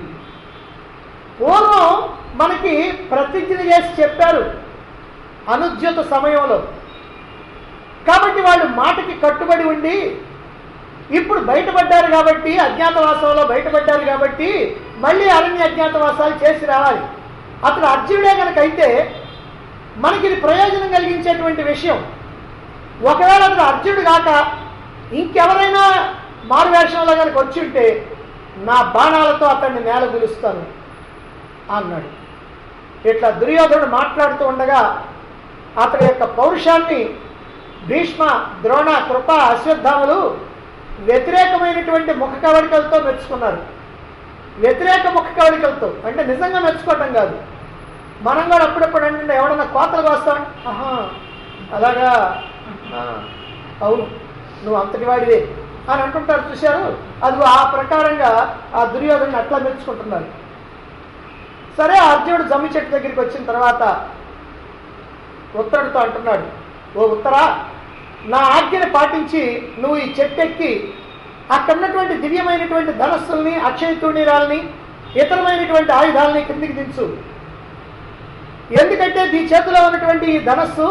S1: పూర్వం మనకి ప్రతిజ్ఞ చేసి చెప్పారు అనుద్యుత సమయంలో కాబట్టి వాళ్ళు మాటకి కట్టుబడి ఉండి ఇప్పుడు బయటపడ్డారు కాబట్టి అజ్ఞాతవాసంలో బయటపడ్డారు కాబట్టి మళ్ళీ అరణ్య అజ్ఞాతవాసాలు చేసి రావాలి అతడు అర్జునుడే కనుక అయితే మనకి ఇది ప్రయోజనం కలిగించేటువంటి విషయం ఒకవేళ అతడు అర్జునుడు కాక ఇంకెవరైనా మారువేషంలో కనుక వచ్చి ఉంటే నా బాణాలతో అతన్ని నేల గులుస్తాను అన్నాడు ఇట్లా దుర్యోధనుడు మాట్లాడుతూ ఉండగా అతడి యొక్క పౌరుషాన్ని భీష్మ ద్రోణ కృప అశ్వత్థాములు వ్యతిరేకమైనటువంటి ముఖ కవళికలతో మెచ్చుకున్నారు వ్యతిరేక ముఖ కవళికలతో అంటే నిజంగా మెచ్చుకోవటం కాదు మనం కూడా అప్పుడప్పుడు అంటే ఎవడన్నా కోతలు కోస్తాం ఆహా అలాగా ఆ, అవును నువ్వు అంతటి వాడివే అని అంటుంటారు చూశారు అది ఆ ప్రకారంగా ఆ దుర్యోధను అట్లా మెచ్చుకుంటున్నారు సరే అర్జునుడు జమ్మి చెట్టు దగ్గరికి వచ్చిన తర్వాత ఉత్తరుడితో అంటున్నాడు ఓ ఉత్తరా నా ఆజ్ఞని పాటించి నువ్వు ఈ చెట్టు ఎక్కి అక్కడ ఉన్నటువంటి దివ్యమైనటువంటి ధనస్సుల్ని అక్షయ తూణీరాలని ఇతరమైనటువంటి ఆయుధాలని కిందికి దించు ఎందుకంటే నీ చేతిలో ఉన్నటువంటి ఈ ధనస్సు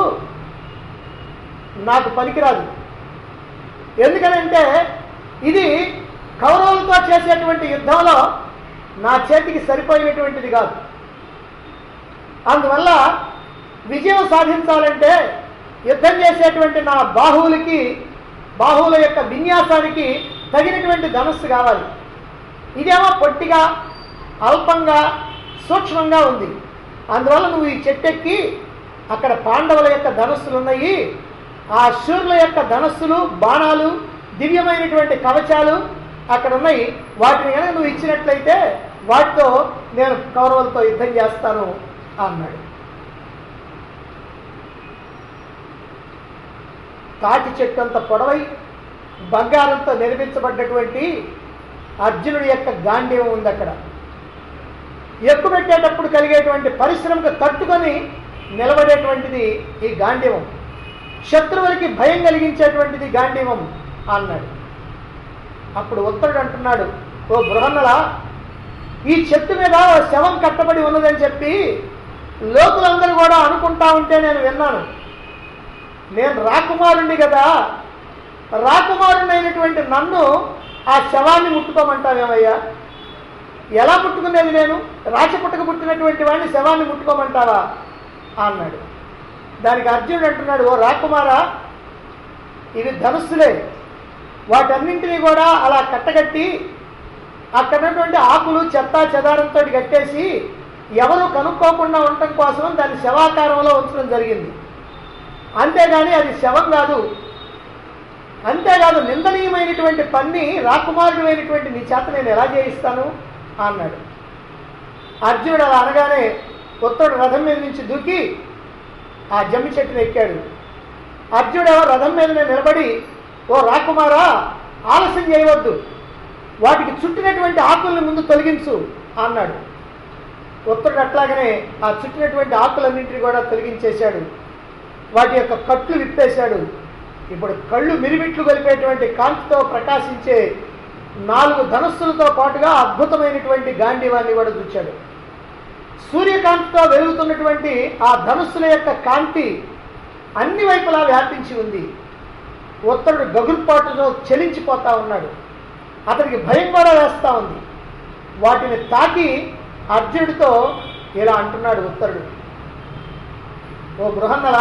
S1: నాకు పనికిరాదు ఎందుకనంటే ఇది కౌరవులతో చేసేటువంటి యుద్ధంలో నా చేతికి సరిపోయినటువంటిది కాదు అందువల్ల విజయం సాధించాలంటే యుద్ధం చేసేటువంటి నా బాహువులకి బాహువుల యొక్క విన్యాసానికి తగినటువంటి ధనస్సు కావాలి ఇదేమో పొట్టిగా అల్పంగా సూక్ష్మంగా ఉంది అందువల్ల నువ్వు ఈ చెట్టెక్కి అక్కడ పాండవుల యొక్క ధనస్సులు ఉన్నాయి ఆ శూరుల యొక్క ధనస్సులు బాణాలు దివ్యమైనటువంటి కవచాలు అక్కడ ఉన్నాయి వాటిని కనుక నువ్వు ఇచ్చినట్లయితే వాటితో నేను కౌరవులతో యుద్ధం చేస్తాను అన్నాడు తాటి చెట్టు అంత పొడవై బంగారంతో నిర్మించబడ్డటువంటి అర్జునుడి యొక్క గాంధీవం ఉంది అక్కడ ఎక్కుపెట్టేటప్పుడు కలిగేటువంటి పరిశ్రమకు తట్టుకొని నిలబడేటువంటిది ఈ గాంధీవం శత్రువులకి భయం కలిగించేటువంటిది గాంధీవం అన్నాడు అప్పుడు ఉత్తరుడు అంటున్నాడు ఓ బృహన్నల ఈ చెట్టు మీద ఓ శవం కట్టబడి ఉన్నదని చెప్పి లోకులందరూ కూడా అనుకుంటా ఉంటే నేను విన్నాను నేను రాకుమారుణ్ణి కదా రాకుమారుణ్ణి అయినటువంటి నన్ను ఆ శవాన్ని ముట్టుకోమంటావేమయ్యా ఎలా ముట్టుకునేది నేను రాచపుట్టకు పుట్టినటువంటి వాడిని శవాన్ని ముట్టుకోమంటావా అన్నాడు దానికి అర్జునుడు అంటున్నాడు ఓ రాకుమారా ఇవి ధనుస్సులే వాటన్నింటినీ కూడా అలా కట్టగట్టి అక్కడ ఉన్నటువంటి ఆకులు చెత్త చెదారంతో కట్టేసి ఎవరు కనుక్కోకుండా ఉండటం కోసం దాన్ని శవాకారంలో ఉంచడం జరిగింది అంతేగాని అది శవం కాదు అంతేకాదు నిందనీయమైనటువంటి పన్ని రాకుమారుడైనటువంటి నీ చేత నేను ఎలా చేయిస్తాను అన్నాడు అర్జునుడు అలా అనగానే ఉత్తరుడు రథం మీద నుంచి దూకి ఆ జమ్మి చెట్టును ఎక్కాడు అర్జునుడు రథం మీద నిలబడి ఓ రాకుమారా ఆలస్యం చేయవద్దు వాటికి చుట్టినటువంటి ఆకుల్ని ముందు తొలగించు అన్నాడు ఉత్తరుడు అట్లాగనే ఆ చుట్టినటువంటి ఆకులన్నింటినీ కూడా తొలగించేశాడు వాటి యొక్క కట్లు విప్పేశాడు ఇప్పుడు కళ్ళు మిరిమిట్లు కలిపేటువంటి కాంతితో ప్రకాశించే నాలుగు ధనస్సులతో పాటుగా అద్భుతమైనటువంటి గాంధీవాన్ని కూడా చూచాడు సూర్యకాంతితో వెలుగుతున్నటువంటి ఆ ధనుస్సుల యొక్క కాంతి అన్ని వైపులా వ్యాపించి ఉంది ఉత్తరుడు గగుర్పాటుతో చెలించిపోతా ఉన్నాడు అతనికి భయం కూడా వేస్తా ఉంది వాటిని తాకి అర్జునుడితో ఇలా అంటున్నాడు ఉత్తరుడు ఓ బృహన్నలా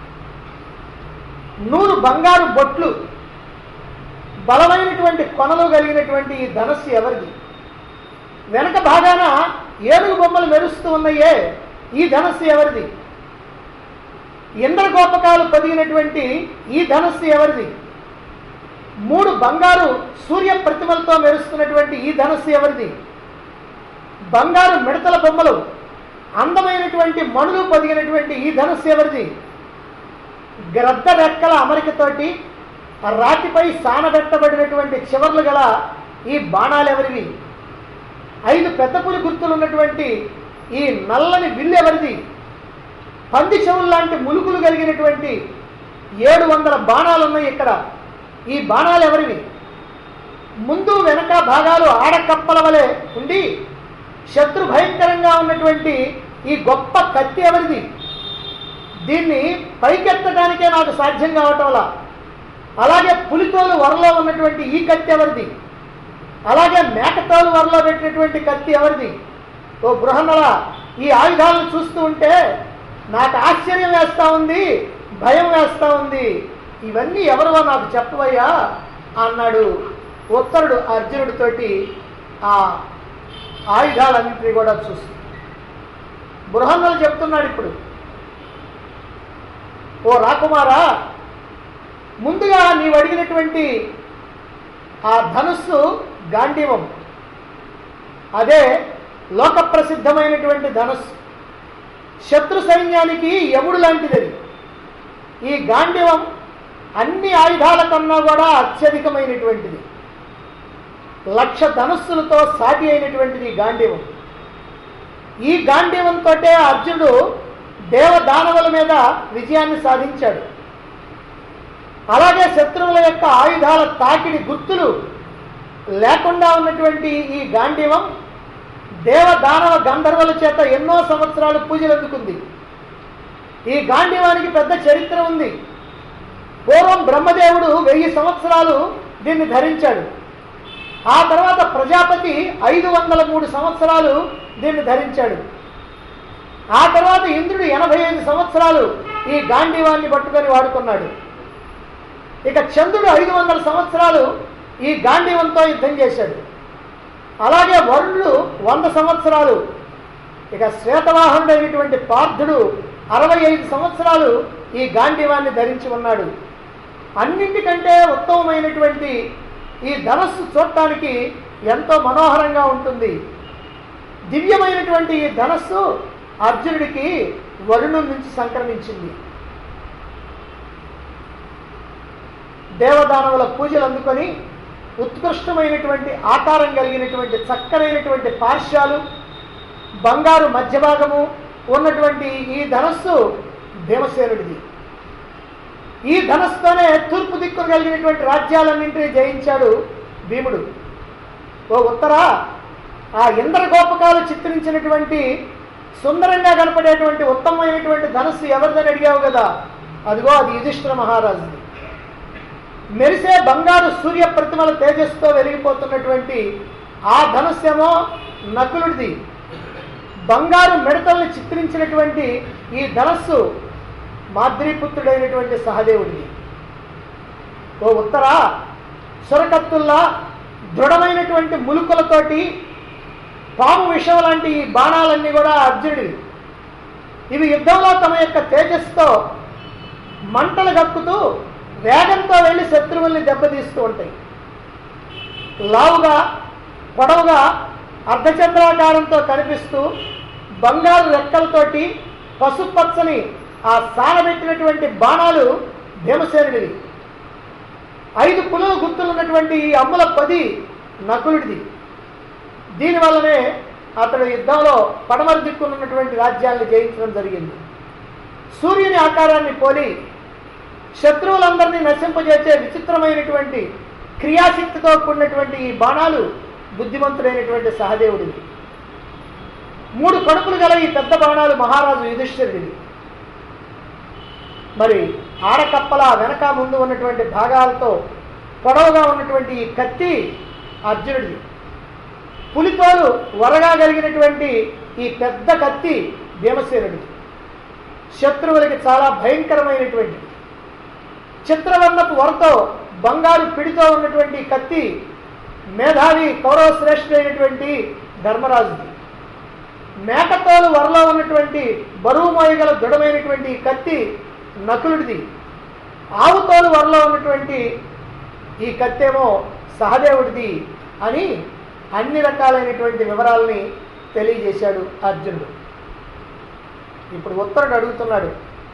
S1: నూరు బంగారు బొట్లు బలమైనటువంటి కొనలు కలిగినటువంటి ఈ ధనస్సు ఎవరిది వెనక భాగాన ఏనుగు బొమ్మలు మెరుస్తూ ఉన్నాయే ఈ ధనస్సు ఎవరిది ఇంద్రగోపకాలు పొదిగినటువంటి ఈ ధనస్సు ఎవరిది మూడు బంగారు సూర్య ప్రతిమలతో మెరుస్తున్నటువంటి ఈ ధనస్సు ఎవరిది బంగారు మిడతల బొమ్మలు అందమైనటువంటి మణులు పొదిగినటువంటి ఈ ధనస్సు ఎవరిది గ్రద్ద రెక్కల అమరికతోటి ఆ రాతిపై సానబెట్టబడినటువంటి చివర్లు గల ఈ బాణాలు ఎవరివి ఐదు పెద్ద పులి గుర్తులు ఉన్నటువంటి ఈ నల్లని విల్లు ఎవరిది పంది చెవులు లాంటి ములుకులు కలిగినటువంటి ఏడు వందల బాణాలు ఉన్నాయి ఇక్కడ ఈ బాణాలు ఎవరివి ముందు వెనక భాగాలు ఆడకప్పల వలె ఉండి శత్రు భయంకరంగా ఉన్నటువంటి ఈ గొప్ప కత్తి ఎవరిది దీన్ని పైకెత్తడానికే నాకు సాధ్యం కావటంలా అలాగే పులితోలు వరలో ఉన్నటువంటి ఈ కత్తి ఎవరిది అలాగే మేకతోలు వరలో పెట్టినటువంటి కత్తి ఎవరిది ఓ బృహన్నల ఈ ఆయుధాలను చూస్తూ ఉంటే నాకు ఆశ్చర్యం వేస్తా ఉంది భయం వేస్తా ఉంది ఇవన్నీ ఎవరివో నాకు చెప్పవయ్యా అన్నాడు ఉత్తరుడు అర్జునుడితోటి ఆ ఆయుధాలన్నింటినీ కూడా చూస్తూ బృహన్నలు చెప్తున్నాడు ఇప్పుడు ఓ రాకుమారా ముందుగా నీవు అడిగినటువంటి ఆ ధనుస్సు గాంధీవం అదే లోక ప్రసిద్ధమైనటువంటి ధనుస్సు శత్రు సైన్యానికి యముడు లాంటిది ఈ గాంధీవం అన్ని ఆయుధాల కన్నా కూడా అత్యధికమైనటువంటిది లక్ష ధనుస్సులతో సాటి అయినటువంటిది గాంధీవం ఈ గాంధీవంతో అర్జునుడు దేవదానవుల మీద విజయాన్ని సాధించాడు అలాగే శత్రువుల యొక్క ఆయుధాల తాకిడి గుర్తులు లేకుండా ఉన్నటువంటి ఈ గాంధీవం దేవదానవ గంధర్వుల చేత ఎన్నో సంవత్సరాలు పూజలు అందుకుంది ఈ గాంధీవానికి పెద్ద చరిత్ర ఉంది పూర్వం బ్రహ్మదేవుడు వెయ్యి సంవత్సరాలు దీన్ని ధరించాడు ఆ తర్వాత ప్రజాపతి ఐదు వందల మూడు సంవత్సరాలు దీన్ని ధరించాడు ఆ తర్వాత ఇంద్రుడు ఎనభై ఐదు సంవత్సరాలు ఈ గాంధీవాన్ని పట్టుకొని వాడుకున్నాడు ఇక చంద్రుడు ఐదు వందల సంవత్సరాలు ఈ గాంధీవంతో యుద్ధం చేశాడు అలాగే వరుణుడు వంద సంవత్సరాలు ఇక శ్వేతవాహనుడైనటువంటి పార్థుడు అరవై ఐదు సంవత్సరాలు ఈ గాంధీవాన్ని ధరించి ఉన్నాడు అన్నింటికంటే ఉత్తమమైనటువంటి ఈ ధనస్సు చూడటానికి ఎంతో మనోహరంగా ఉంటుంది దివ్యమైనటువంటి ఈ ధనస్సు అర్జునుడికి వరుణుడి నుంచి సంక్రమించింది దేవదానవుల పూజలు అందుకొని ఉత్కృష్టమైనటువంటి ఆకారం కలిగినటువంటి చక్కనైనటువంటి పార్శ్వాలు బంగారు మధ్య భాగము ఉన్నటువంటి ఈ ధనస్సు భీమసేనుడిది ఈ ధనస్సుతోనే తూర్పు దిక్కును కలిగినటువంటి రాజ్యాలన్నింటినీ జయించాడు భీముడు ఓ ఉత్తర ఆ ఇంద్రగోపకాలు చిత్రించినటువంటి సుందరంగా కనపడేటువంటి ఉత్తమమైనటువంటి ధనస్సు ఎవరిదని అడిగావు కదా అదిగో అది యుధిష్ఠిర మహారాజుది మెరిసే బంగారు సూర్య ప్రతిమల తేజస్సుతో వెలిగిపోతున్నటువంటి ఆ ధనుస్సేమో నకులుడిది బంగారు మిడతల్ని చిత్రించినటువంటి ఈ ధనస్సు మాద్రీపుత్రుడైనటువంటి సహదేవుడిది ఓ ఉత్తర సురకత్తుల్లా దృఢమైనటువంటి ములుకులతోటి పాము విషం లాంటి ఈ బాణాలన్నీ కూడా అర్జునుడివి ఇవి యుద్ధంలో తమ యొక్క తేజస్సుతో మంటలు గక్కుతూ వేగంతో వెళ్ళి శత్రువుల్ని దెబ్బతీస్తూ ఉంటాయి లావుగా పొడవుగా అర్ధచంద్రాకారంతో కనిపిస్తూ బంగారు రెక్కలతోటి పసుపచ్చని ఆ సానబెట్టినటువంటి బాణాలు భీమసేనుడివి ఐదు పులులు గుర్తులున్నటువంటి ఈ అమ్ముల పది నకులుడిది దీనివల్లనే అతడు యుద్ధంలో పడమర దిక్కునున్నటువంటి రాజ్యాలను జయించడం జరిగింది సూర్యుని ఆకారాన్ని పోలి శత్రువులందరినీ నశింపజేసే విచిత్రమైనటువంటి క్రియాశక్తితో కూడినటువంటి ఈ బాణాలు బుద్ధిమంతుడైనటువంటి సహదేవుడివి మూడు కడుపులు గల ఈ పెద్ద బాణాలు మహారాజు యుధిష్ఠిరుడివి మరి ఆడకప్పల వెనక ముందు ఉన్నటువంటి భాగాలతో పొడవుగా ఉన్నటువంటి ఈ కత్తి అర్జునుడిది పులితోలు వరగా కలిగినటువంటి ఈ పెద్ద కత్తి భీమసేనుడిది శత్రువులకి చాలా భయంకరమైనటువంటి చిత్రవర్ణపు వరతో బంగారు పిడితో ఉన్నటువంటి కత్తి మేధావి కౌరవ శ్రేష్ఠుడైనటువంటి ధర్మరాజుది మేకతోలు వరలో ఉన్నటువంటి బరువు మోయగల దృఢమైనటువంటి ఈ కత్తి నకులుడిది ఆవుతోలు వరలో ఉన్నటువంటి ఈ కత్తేమో సహదేవుడిది అని అన్ని రకాలైనటువంటి వివరాలని తెలియజేశాడు అర్జునుడు ఇప్పుడు ఉత్తరుడు అడుగుతున్నాడు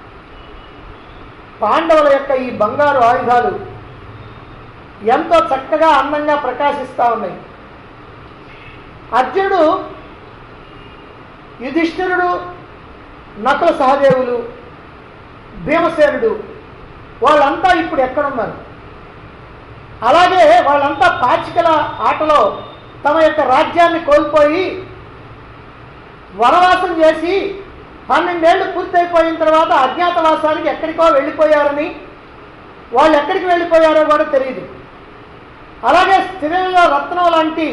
S1: పాండవుల యొక్క ఈ బంగారు ఆయుధాలు ఎంతో చక్కగా అందంగా ప్రకాశిస్తా ఉన్నాయి అర్జునుడు యుధిష్ఠిరుడు నకుల సహదేవులు భీమసేనుడు వాళ్ళంతా ఇప్పుడు ఎక్కడున్నారు అలాగే వాళ్ళంతా పాచికల ఆటలో తమ యొక్క రాజ్యాన్ని కోల్పోయి వనవాసం చేసి పన్నెండేళ్లు పూర్తయిపోయిన తర్వాత అజ్ఞాతవాసానికి ఎక్కడికో వెళ్ళిపోయారని వాళ్ళు ఎక్కడికి వెళ్ళిపోయారో కూడా తెలియదు అలాగే స్త్రీలలో రత్నం లాంటి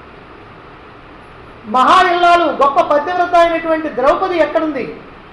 S1: మహా ఇల్లాలు గొప్ప పతివ్రత అయినటువంటి ద్రౌపది ఎక్కడుంది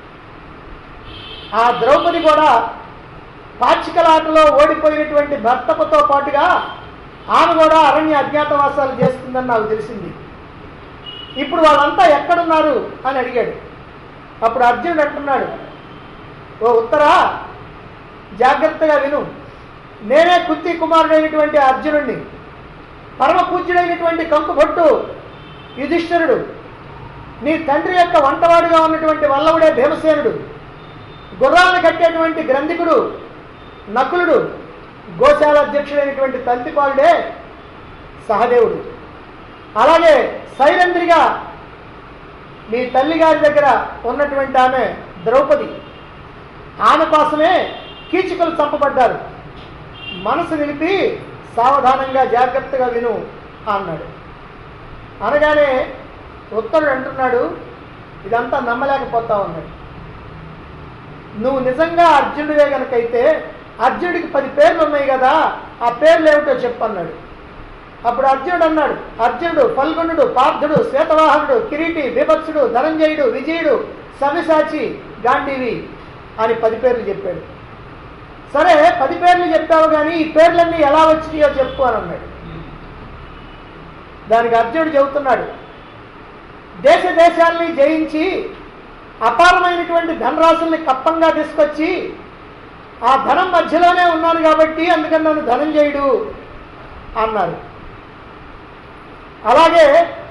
S1: ఆ ద్రౌపది కూడా పాచికలాటలో ఓడిపోయినటువంటి భర్తపుతో పాటుగా ఆమె కూడా అరణ్య అజ్ఞాతవాసాలు చేస్తుందని నాకు తెలిసింది ఇప్పుడు వాళ్ళంతా ఎక్కడున్నారు అని అడిగాడు అప్పుడు అర్జునుడు అంటున్నాడు ఓ ఉత్తరా జాగ్రత్తగా విను నేనే కుత్తి కుమారుడైనటువంటి అర్జునుడిని పరమ పూజ్యుడైనటువంటి కంకుభట్టు యుధిష్ఠిరుడు నీ తండ్రి యొక్క వంటవాడుగా ఉన్నటువంటి వల్లవుడే భీమసేనుడు గుర్రాలను కట్టేటువంటి గ్రంథికుడు నకులుడు గోశాల అధ్యక్షుడైనటువంటి తంతిపాలుడే సహదేవుడు అలాగే సైరంధ్రిగా మీ తల్లిగారి దగ్గర ఉన్నటువంటి ఆమె ద్రౌపది ఆమె కోసమే కీచకులు చంపబడ్డారు మనసు నిలిపి సావధానంగా జాగ్రత్తగా విను అన్నాడు అనగానే ఉత్తరుడు అంటున్నాడు ఇదంతా నమ్మలేకపోతా ఉన్నాడు నువ్వు నిజంగా అర్జునుడివే కనుకైతే అర్జునుడికి పది పేర్లు ఉన్నాయి కదా ఆ పేర్లు ఏమిటో చెప్పన్నాడు అప్పుడు అర్జునుడు అన్నాడు అర్జునుడు ఫల్గుణుడు పార్థుడు శ్వేతవాహనుడు కిరీటి విభత్సుడు ధనంజయుడు విజయుడు సవిసాచి గాంధీవి అని పది పేర్లు చెప్పాడు సరే పది పేర్లు చెప్పావు కానీ ఈ పేర్లన్నీ ఎలా వచ్చినాయో చెప్పు అని అన్నాడు దానికి అర్జునుడు చెబుతున్నాడు దేశ దేశాలని జయించి అపారమైనటువంటి ధనరాశుల్ని కప్పంగా తీసుకొచ్చి ఆ ధనం మధ్యలోనే ఉన్నాను కాబట్టి అందుకని నన్ను ధనంజయుడు అన్నారు అలాగే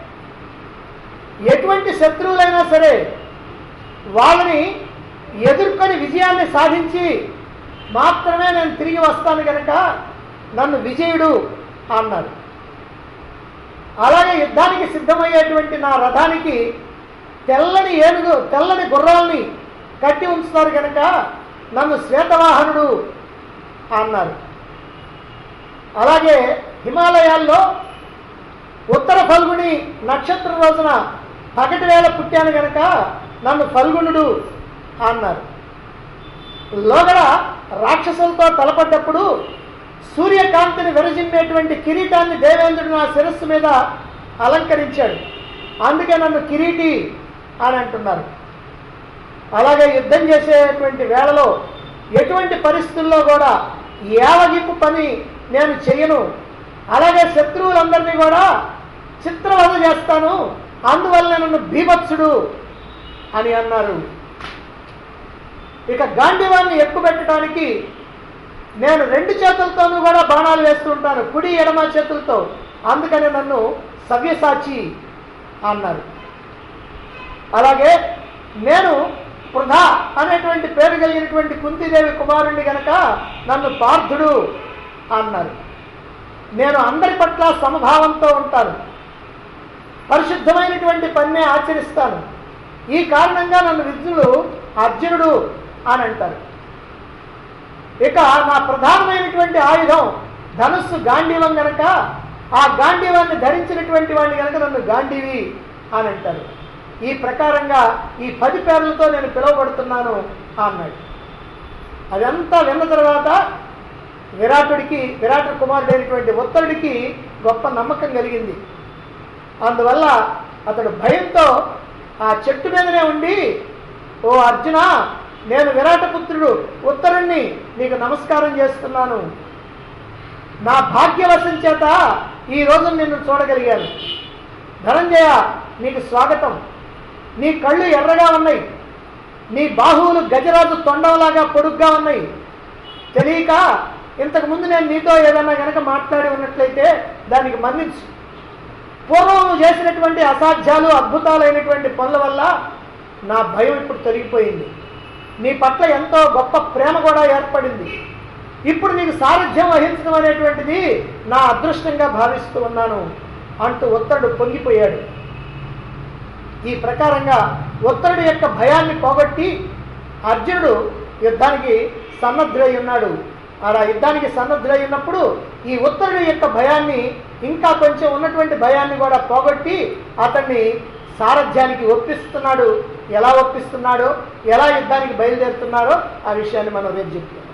S1: ఎటువంటి శత్రువులైనా సరే వాళ్ళని ఎదుర్కొని విజయాన్ని సాధించి మాత్రమే నేను తిరిగి వస్తాను కనుక నన్ను విజయుడు అన్నారు అలాగే యుద్ధానికి సిద్ధమయ్యేటువంటి నా రథానికి తెల్లని ఏనుగు తెల్లని గుర్రాల్ని కట్టి ఉంచుతారు కనుక నన్ను శ్వేతవాహనుడు అన్నారు అలాగే హిమాలయాల్లో ఉత్తర ఫల్గుని నక్షత్ర రోజున పగటి వేళ పుట్టాను కనుక నన్ను ఫల్గుణుడు అన్నారు లోగడ రాక్షసులతో తలపడ్డప్పుడు సూర్యకాంతిని విరజిమ్మేటువంటి కిరీటాన్ని దేవేంద్రుడు నా శిరస్సు మీద అలంకరించాడు అందుకే నన్ను కిరీటి అని అంటున్నారు అలాగే యుద్ధం చేసేటువంటి వేళలో ఎటువంటి పరిస్థితుల్లో కూడా ఏవగింపు పని నేను చెయ్యను అలాగే శత్రువులందరినీ కూడా చిత్రవధ చేస్తాను అందువల్ల నన్ను భీభత్సుడు అని అన్నారు ఇక గాంధీవాన్ని ఎక్కుపెట్టడానికి నేను రెండు చేతులతోనూ కూడా బాణాలు వేస్తూ ఉంటాను కుడి ఎడమ చేతులతో అందుకని నన్ను సవ్యసాచి అన్నారు అలాగే నేను వృధా అనేటువంటి పేరు కలిగినటువంటి కుంతిదేవి కుమారుణ్ణి గనక నన్ను పార్థుడు అన్నారు నేను అందరి పట్ల సమభావంతో ఉంటాను పరిశుద్ధమైనటువంటి పన్నే ఆచరిస్తాను ఈ కారణంగా నన్ను విద్యులు అర్జునుడు అని అంటారు ఇక నా ప్రధానమైనటువంటి ఆయుధం ధనుస్సు గాంధీవం గనక ఆ గాంధీవాన్ని ధరించినటువంటి వాడిని గనక నన్ను గాంధీవి అని అంటారు ఈ ప్రకారంగా ఈ పది పేర్లతో నేను పిలువబడుతున్నాను అన్నాడు అదంతా విన్న తర్వాత విరాటుడికి విరాటు కుమారుడైనటువంటి ఉత్తరుడికి గొప్ప నమ్మకం కలిగింది అందువల్ల అతడు భయంతో ఆ చెట్టు మీదనే ఉండి ఓ అర్జున నేను విరాటపుత్రుడు ఉత్తరుణ్ణి నీకు నమస్కారం చేస్తున్నాను నా భాగ్యవశం చేత ఈ రోజు నిన్ను చూడగలిగాను ధనంజయ నీకు స్వాగతం నీ కళ్ళు ఎర్రగా ఉన్నాయి నీ బాహువులు గజరాజు తొండంలాగా పొడుగ్గా ఉన్నాయి తెలియక ఇంతకు ముందు నేను నీతో ఏదన్నా కనుక మాట్లాడి ఉన్నట్లయితే దానికి మన్నించు పూర్వం నువ్వు చేసినటువంటి అసాధ్యాలు అద్భుతాలైనటువంటి పనుల వల్ల నా భయం ఇప్పుడు తొలగిపోయింది నీ పట్ల ఎంతో గొప్ప ప్రేమ కూడా ఏర్పడింది ఇప్పుడు నీకు సారథ్యం వహించడం అనేటువంటిది నా అదృష్టంగా భావిస్తూ ఉన్నాను అంటూ ఉత్తరుడు పొంగిపోయాడు ఈ ప్రకారంగా ఉత్తరుడి యొక్క భయాన్ని పోగొట్టి అర్జునుడు యుద్ధానికి సన్నద్ధుడై ఉన్నాడు అలా యుద్ధానికి సన్నద్ధుడై ఉన్నప్పుడు ఈ ఉత్తరుడి యొక్క భయాన్ని ఇంకా కొంచెం ఉన్నటువంటి భయాన్ని కూడా పోగొట్టి అతన్ని సారథ్యానికి ఒప్పిస్తున్నాడు ఎలా ఒప్పిస్తున్నాడో ఎలా యుద్ధానికి బయలుదేరుతున్నాడో ఆ విషయాన్ని మనం రేపు చెప్తాం